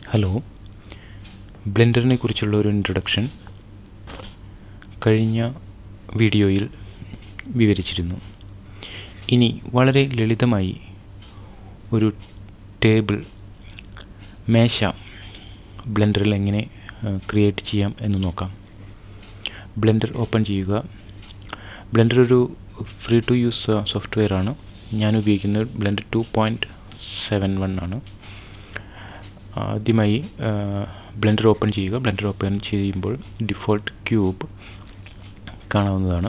hello ബ്ലെൻഡറിനെ കുറിച്ചുള്ള ഒരു introduction കഴിഞ്ഞ വീഡിയോയിൽ വിവരിച്ചിരുന്നു ഇനി വളരെ ലളിതമായി ഒരു ടേബിൾ മേശ ബ്ലെൻഡറിൽ എങ്ങനെ ക്രിയേറ്റ് ചെയ്യാം എന്ന് നോക്കാം ബ്ലെൻഡർ ഓപ്പൺ ചെയ്യുക ബ്ലെൻഡർ ഒരു ഫ്രീ ടു യൂസ് സോഫ്റ്റ്വെയർ ആണ് ഞാൻ ഉപയോഗിക്കുന്നത് Blender two point seven one ആണ് ആദ്യമായി ബ്ലെൻഡർ ഓപ്പൺ ചെയ്യുക ബ്ലെൻഡർ ഓപ്പൺ ചെയ്യുമ്പോൾ ഡിഫോൾട്ട് ക്യൂബ് കാണാവുന്നതാണ്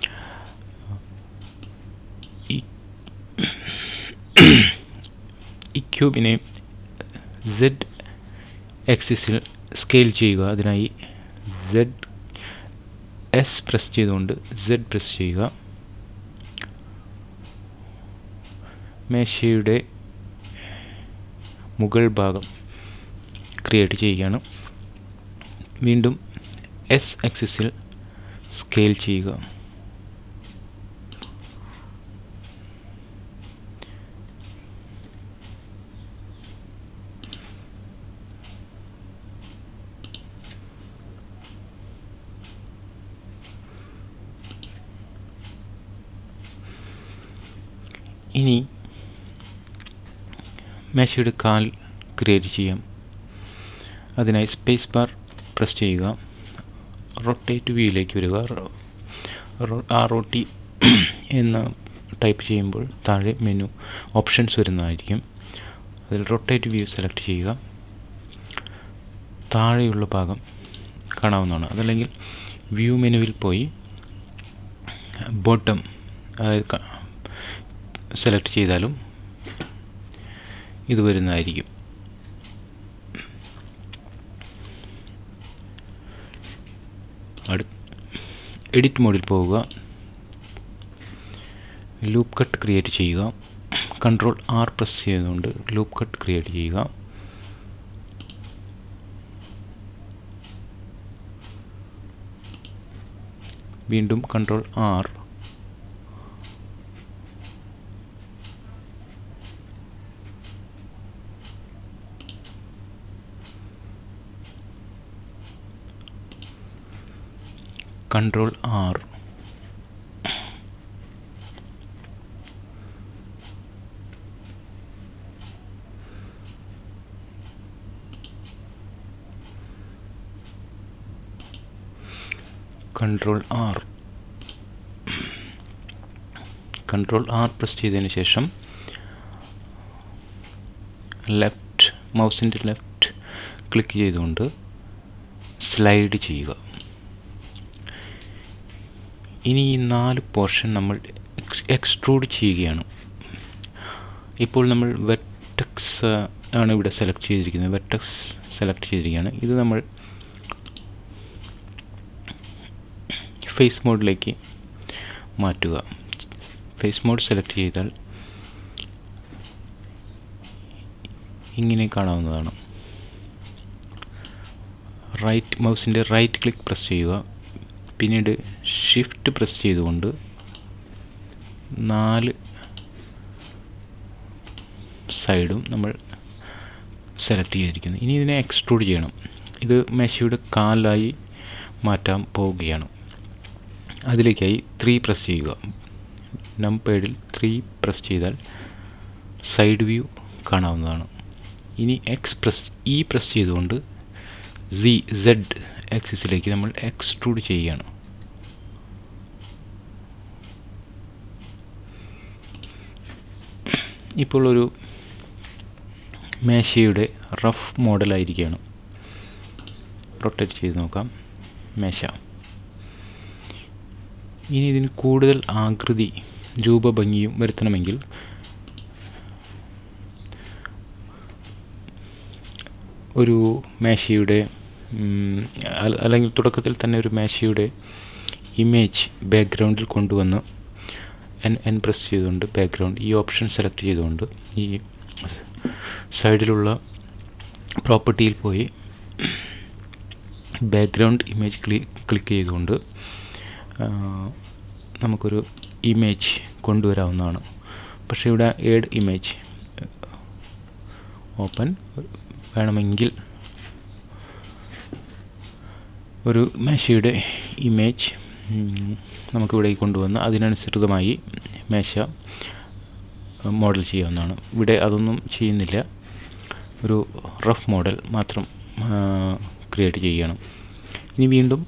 ഈ ഈ ക്യൂബിനെ സെഡ് എക്സിസിൽ സ്കെയിൽ ചെയ്യുക അതിനായി സെഡ് എസ് പ്രസ് ചെയ്തുകൊണ്ട് സെഡ് പ്രസ് ചെയ്യുക മേശയുടെ മുകൾ ഭാഗം ക്രിയേറ്റ് ചെയ്യുകയാണ് വീണ്ടും എസ് ആക്സിസിൽ സ്കെയിൽ ചെയ്യുക ഇനി മേശയുടെ കാൽ ക്രിയേറ്റ് ചെയ്യാം അതിനായി സ്പേസ് ബാർ പ്രസ് ചെയ്യുക റൊട്ടേറ്റ് വ്യൂയിലേക്ക് വരിക ആർ ഒ ടി എന്ന് ടൈപ്പ് ചെയ്യുമ്പോൾ താഴെ മെനു ഓപ്ഷൻസ് വരുന്നതായിരിക്കും അതിൽ റൊട്ടേറ്റ് വ്യൂ സെലക്ട് ചെയ്യുക താഴെയുള്ള ഭാഗം കാണാവുന്നതാണ് അതല്ലെങ്കിൽ വ്യൂ മെനുവിൽ പോയി ബോട്ടം സെലക്ട് ചെയ്താലും ഇത് വരുന്നതായിരിക്കും അടു എഡിറ്റ് മോഡിൽ പോവുക ലൂപ്പ് കട്ട് ക്രിയേറ്റ് ചെയ്യുക കൺട്രോൾ ആർ പ്രസ് ചെയ്തുകൊണ്ട് ലൂപ്പ് കട്ട് ക്രിയേറ്റ് ചെയ്യുക വീണ്ടും control R control R control R control R press ചെയ്തതിന് ശേഷം ലെഫ്റ്റ് മൗസിൻ്റെ ലെഫ്റ്റ് ക്ലിക്ക് ചെയ്തുകൊണ്ട് സ്ലൈഡ് ചെയ്യുക ഇനി ഈ നാല് പോർഷൻ നമ്മൾ എക്സ്ട്രൂഡ് ചെയ്യുകയാണ് ഇപ്പോൾ നമ്മൾ വെറ്റക്സ് ആണ് ഇവിടെ സെലക്ട് ചെയ്തിരിക്കുന്നത് വെറ്റക്സ് സെലക്ട് ചെയ്തിരിക്കുകയാണ് ഇത് നമ്മൾ ഫേസ് മോഡിലേക്ക് മാറ്റുക ഫേസ് മോഡ് സെലക്ട് ചെയ്താൽ ഇങ്ങനെ കാണാവുന്നതാണ് റൈറ്റ് മൗസിൻ്റെ റൈറ്റ് ക്ലിക്ക് പ്രസ് ചെയ്യുക പിന്നീട് ഷിഫ്റ്റ് പ്രസ് ചെയ്തുകൊണ്ട് നാല് സൈഡും നമ്മൾ സെലക്ട് ചെയ്തിരിക്കുന്നു ഇനി ഇതിനെ എക്സ്ട്രൂഡ് ചെയ്യണം ഇത് മേശയുടെ കാലായി മാറ്റാൻ പോവുകയാണ് അതിലേക്കായി ത്രീ പ്രസ് ചെയ്യുക നമ്പേഡിൽ ത്രീ പ്രസ് ചെയ്താൽ സൈഡ് വ്യൂ കാണാവുന്നതാണ് ഇനി എക്സ് പ്രസ് ഇ പ്രസ് ചെയ്തുകൊണ്ട് സി സെഡ് ആക്സിസിലേക്ക് നമ്മൾ എക്സ്ട്രൂഡ് ചെയ്യുകയാണ് ഇപ്പോൾ ഒരു മേശയുടെ റഫ് മോഡലായിരിക്കുകയാണ് റൊട്ടേറ്റ് ചെയ്ത് നോക്കാം മേശ ഇനി ഇതിന് കൂടുതൽ ആകൃതി രൂപഭംഗിയും വരുത്തണമെങ്കിൽ ഒരു മേശയുടെ അല്ലെങ്കിൽ തുടക്കത്തിൽ തന്നെ ഒരു മേശയുടെ ഇമേജ് ബാക്ക്ഗ്രൗണ്ടിൽ കൊണ്ടുവന്ന് എൻ എൻ പ്രസ് ചെയ്തുകൊണ്ട് ബാക്ക്ഗ്രൗണ്ട് ഈ ഓപ്ഷൻ സെലക്ട് ചെയ്തുകൊണ്ട് ഈ സൈഡിലുള്ള പ്രോപ്പർട്ടിയിൽ പോയി ബാക്ക്ഗ്രൗണ്ട് ഇമേജ് ക്ലിക്ക് ചെയ്തുകൊണ്ട് നമുക്കൊരു ഇമേജ് കൊണ്ടുവരാവുന്നതാണ് പക്ഷേ ഇവിടെ ഏഡ് ഇമേജ് ഓപ്പൺ വേണമെങ്കിൽ ഒരു മേശയുടെ ഇമേജ് നമുക്കിവിടെ കൊണ്ടുവന്ന് അതിനനുസൃതമായി മേശ മോഡൽ ചെയ്യാവുന്നതാണ് ഇവിടെ അതൊന്നും ചെയ്യുന്നില്ല ഒരു റഫ് മോഡൽ മാത്രം ക്രിയേറ്റ് ചെയ്യണം ഇനി വീണ്ടും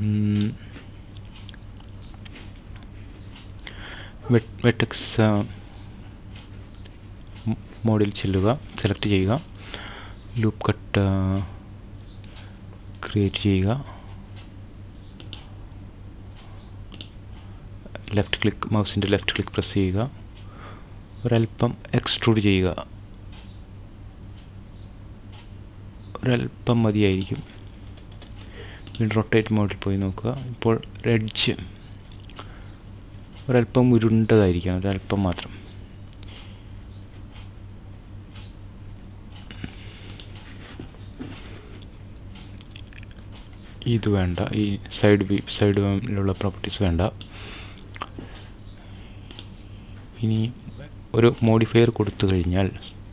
വെട്ടക്സ് മോഡിൽ ചെല്ലുക സെലക്ട് ചെയ്യുക ലൂപ്പ് കട്ട് ക്രിയേറ്റ് ചെയ്യുക ലെഫ്റ്റ് ക്ലിക്ക് മൗസിൻ്റെ ലെഫ്റ്റ് ക്ലിക്ക് പ്രസ് ചെയ്യുക ഒരല്പം എക്സ്ട്രൂഡ് ചെയ്യുക ഒരല്പം മതിയായിരിക്കും വീണ്ടും റൊട്ടേറ്റ് മോഡിൽ പോയി നോക്കുക ഇപ്പോൾ എഡ്ജ് ഒരല്പം ഉരുണ്ടതായിരിക്കണം ഒരല്പം മാത്രം ഇത് വേണ്ട ഈ സൈഡ് വ്യൂ സൈഡിലുള്ള പ്രോപ്പർട്ടീസ് വേണ്ട ഇനി ഒരു മോഡിഫയർ കൊടുത്തു കഴിഞ്ഞാൽ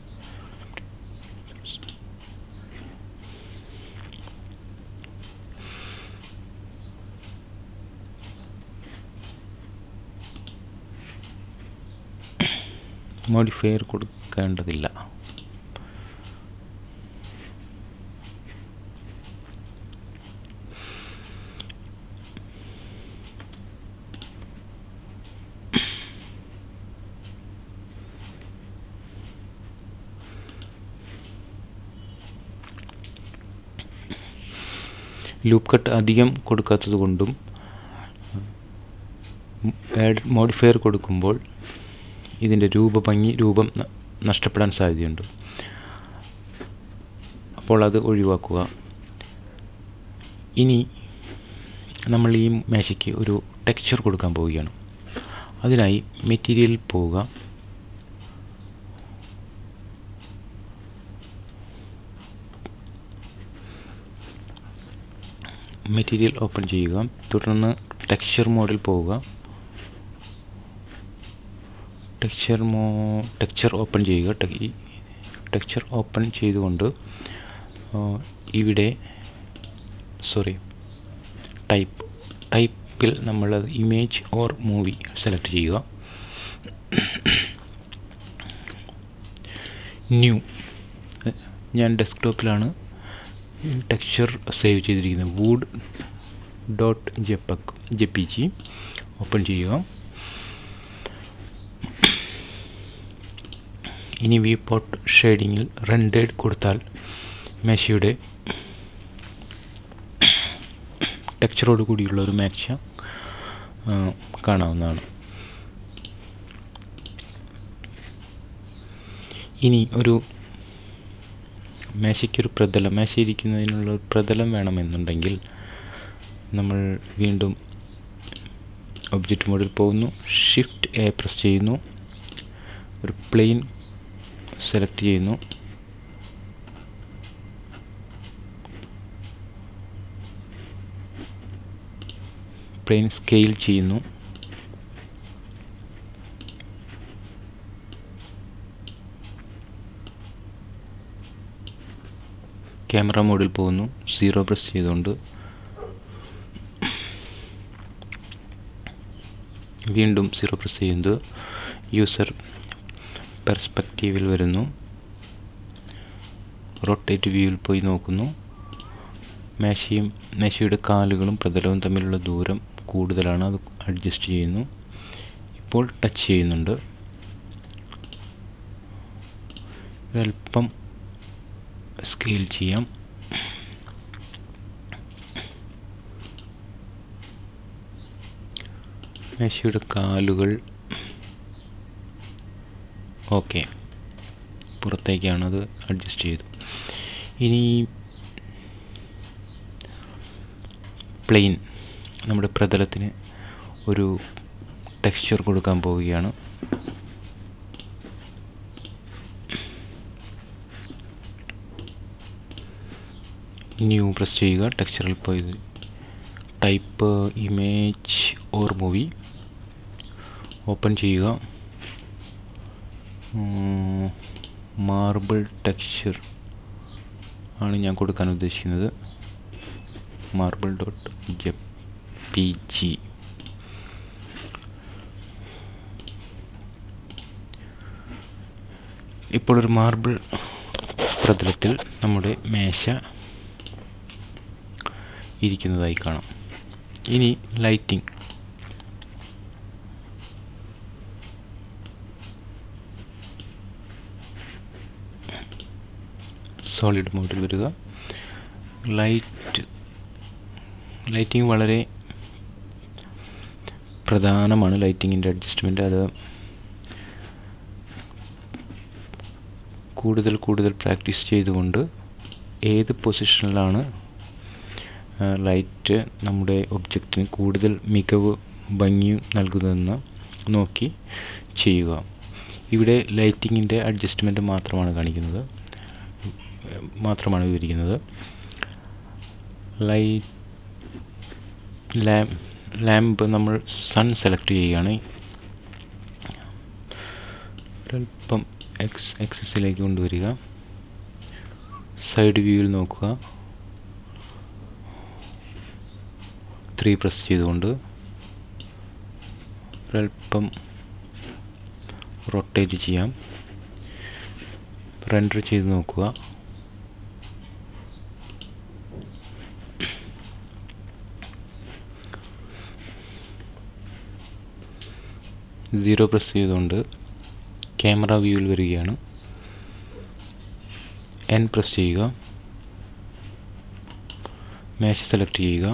മോഡിഫയർ കൊടുക്കേണ്ടതില്ല ലൂപ്പ് കട്ട് അധികം കൊടുക്കാത്തത് കൊണ്ടും മോഡിഫയർ കൊടുക്കുമ്പോൾ ഇതിൻ്റെ രൂപഭംഗി രൂപം നഷ്ടപ്പെടാൻ സാധ്യതയുണ്ട് അപ്പോൾ അത് ഒഴിവാക്കുക ഇനി നമ്മൾ ഈ മേശയ്ക്ക് ഒരു ടെക്സ്ചർ കൊടുക്കാൻ പോവുകയാണ് അതിനായി മെറ്റീരിയലിൽ പോവുക മെറ്റീരിയൽ ഓപ്പൺ ചെയ്യുക തുടർന്ന് ടെക്സ്ചർ മോഡിൽ പോവുക ടെക്സ്ചർ മോ ടെക്സ്ചർ ഓപ്പൺ ചെയ്യുക ടെക്സ്ചർ ഓപ്പൺ ചെയ്തുകൊണ്ട് ഇവിടെ സോറി ടൈപ്പ് ടൈപ്പിൽ നമ്മൾ ഇമേജ് ഓർ മൂവി സെലക്ട് ചെയ്യുക ന്യൂ ഞാൻ ഡെസ്ക്ടോപ്പിലാണ് ടെക്സ്ചർ സേവ് ചെയ്തിരിക്കുന്നത് wood dot jpeg J P G open ചെയ്യുക ഇനി വ്യൂ പോർട്ട് ഷെയ്ഡിങ്ങിൽ റെൻഡേഡ് കൊടുത്താൽ മേശയുടെ ടെക്സ്ചറോട് കൂടിയുള്ള ഒരു മേശ കാണാവുന്നതാണ് ഇനി ഒരു മേശയ്ക്കൊരു പ്രതലം മേശ ഇരിക്കുന്നതിനുള്ള ഒരു പ്രതലം വേണമെന്നുണ്ടെങ്കിൽ നമ്മൾ വീണ്ടും ഒബ്ജക്റ്റ് മോഡിൽ പോകുന്നു ഷിഫ്റ്റ് എ പ്രസ് ചെയ്യുന്നു ഒരു പ്ലെയിൻ സെലക്ട് ചെയ്യുന്നു പ്ലെയിൻ സ്കെയിൽ ചെയ്യുന്നു ക്യാമറ മോഡിൽ പോകുന്നു സീറോ പ്രസ് ചെയ്തുകൊണ്ട് വീണ്ടും സീറോ പ്രസ് ചെയ്യുന്നത് യൂസർ പെർസ്പെക്റ്റീവിൽ വരുന്നു റൊട്ടേറ്റ് വ്യൂവിൽ പോയി നോക്കുന്നു മേശയും മേശയുടെ കാലുകളും പ്രതലവും തമ്മിലുള്ള ദൂരം കൂടുതലാണ് അത് അഡ്ജസ്റ്റ് ചെയ്യുന്നു ഇപ്പോൾ ടച്ച് ചെയ്യുന്നുണ്ട് ഒരല്പം സ്കെയിൽ ചെയ്യാം മേശയുടെ കാലുകൾ ഓക്കെ പുറത്തേക്കാണ് അത് അഡ്ജസ്റ്റ് ചെയ്തു ഇനി പ്ലെയിൻ നമ്മുടെ പ്രതലത്തിന് ഒരു ടെക്സ്ചർ കൊടുക്കാൻ പോവുകയാണ് ന്യൂ പ്രസ് ചെയ്യുക ടെക്സ്ചറിൽ പോയി type image or movie open ചെയ്യുക മാർബിൾ ടെക്സ്ചർ ആണ് ഞാൻ കൊടുക്കാൻ ഉദ്ദേശിക്കുന്നത് marble dot J P G ഇപ്പോൾ ഒരു മാർബിൾ പ്രതലത്തിൽ നമ്മുടെ മേശ ഇരിക്കുന്നതായി കാണാം ഇനി ലൈറ്റിംഗ് സോളിഡ് മോഡിൽ വരിക ലൈറ്റ് ലൈറ്റിംഗ് വളരെ പ്രധാനമാണ് ലൈറ്റിങ്ങിൻ്റെ അഡ്ജസ്റ്റ്മെൻറ്റ് അത് കൂടുതൽ കൂടുതൽ പ്രാക്ടീസ് ചെയ്തുകൊണ്ട് ഏത് പൊസിഷനിലാണ് ലൈറ്റ് നമ്മുടെ ഒബ്ജക്റ്റിന് കൂടുതൽ മികവ് ഭംഗിയും നൽകുന്നതെന്ന് നോക്കി ചെയ്യുക ഇവിടെ ലൈറ്റിങ്ങിൻ്റെ അഡ്ജസ്റ്റ്മെൻറ്റ് മാത്രമാണ് കാണിക്കുന്നത് മാത്രമാണ് വിവരിക്കുന്നത് ലൈറ്റ് ലാമ്പ് ലാമ്പ് നമ്മൾ സൺ സെലക്ട് ചെയ്യുകയാണ് ഒരല്പം എക്സ് എക്സസിലേക്ക് കൊണ്ടുവരിക സൈഡ് വ്യൂവിൽ നോക്കുക ത്രീ പ്രസ് ചെയ്തുകൊണ്ട് ഒരല്പം റൊട്ടേറ്റ് ചെയ്യാം റെൻഡർ ചെയ്ത് നോക്കുക സീറോ പ്രസ് ചെയ്തുകൊണ്ട് ക്യാമറ വ്യൂവിൽ വരികയാണ് എൻ പ്രസ് ചെയ്യുക മേശ സെലക്ട് ചെയ്യുക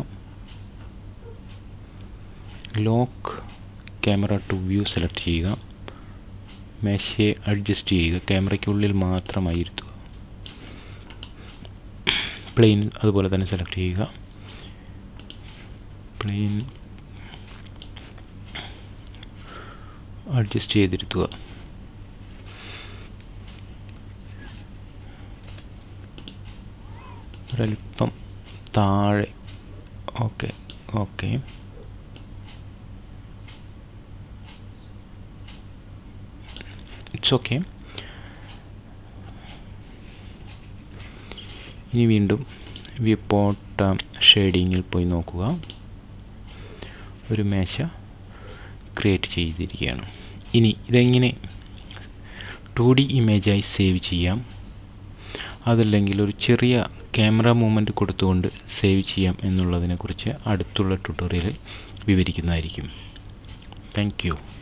lock camera to view select ചെയ്യുക മേശയെ അഡ്ജസ്റ്റ് ചെയ്യുക ക്യാമറയ്ക്കുള്ളിൽ മാത്രമായി ഇരുത്തുക പ്ലെയിൻ അതുപോലെ തന്നെ സെലക്ട് ചെയ്യുക പ്ലെയിൻ അഡ്ജസ്റ്റ് ചെയ്തിരുത്തുക ഒരല്പം താഴെ ഓക്കെ ഓക്കെ ഇറ്റ്സ് ഓക്കെ ഇനി വീണ്ടും വിപ്പോട്ട് ഷെയ്ഡിങ്ങിൽ പോയി നോക്കുക ഒരു മേശ ക്രിയേറ്റ് ചെയ്തിരിക്കുകയാണ് ഇനി ഇതെങ്ങനെ ടു ഡി ഇമേജായി സേവ് ചെയ്യാം അതല്ലെങ്കിൽ ഒരു ചെറിയ ക്യാമറ മൂവ്മെൻറ്റ് കൊടുത്തുകൊണ്ട് സേവ് ചെയ്യാം എന്നുള്ളതിനെക്കുറിച്ച് അടുത്തുള്ള ട്യൂട്ടോറിയലിൽ വിവരിക്കുന്നതായിരിക്കും താങ്ക് യു